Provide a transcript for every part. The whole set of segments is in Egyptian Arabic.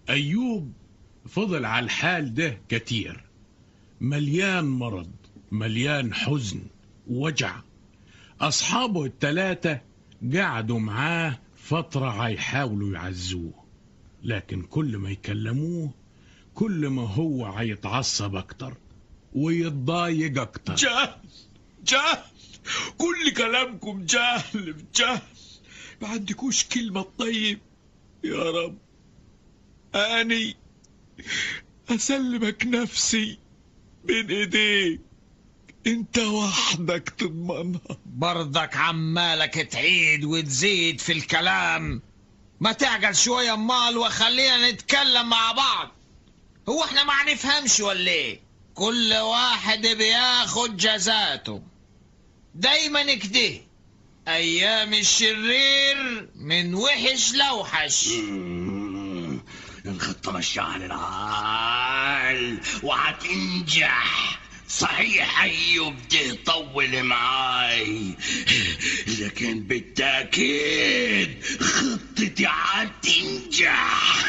أيوب فضل على الحال ده كتير مليان مرض مليان حزن ووجع أصحابه التلاتة قعدوا معاه فترة هيحاولوا يعزوه لكن كل ما يكلموه كل ما هو هيتعصب أكتر ويتضايق أكتر جهل جهل كل كلامكم جهل جهل ما عندكوش كلمة طيب يا رب أني أسلمك نفسي بين إيديك أنت وحدك تضمنها برضك عمالك تعيد وتزيد في الكلام ما تعقل شوية مال وخلينا نتكلم مع بعض هو احنا ما نفهمش ولا ايه كل واحد بياخد جزاته دايما كده ايام الشرير من وحش لوحش مم. الخطة ماشية على العال وهتنجح صحيح ايوب ده طول معاي لكن بالتأكيد خطتي هتنجح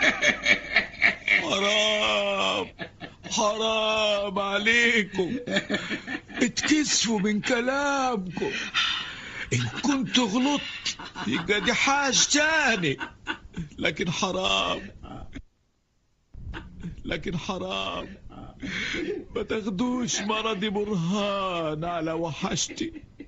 حرام حرام عليكم اتكسفوا من كلامكم ان كنت غلطت يبقى دي حاجة تاني لكن حرام لكن حرام ما تاخدوش مرضي برهان على وحشتي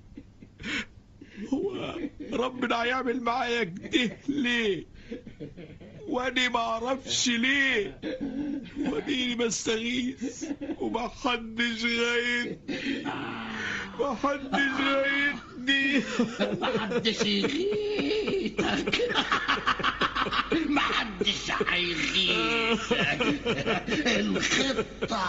هو ربنا هيعمل معايا كده ليه واني ما اعرفش ليه واني بستغيث وما حدش غايتني ما حدش غايتني محدش يغيثك محدش هيغيثك الخطة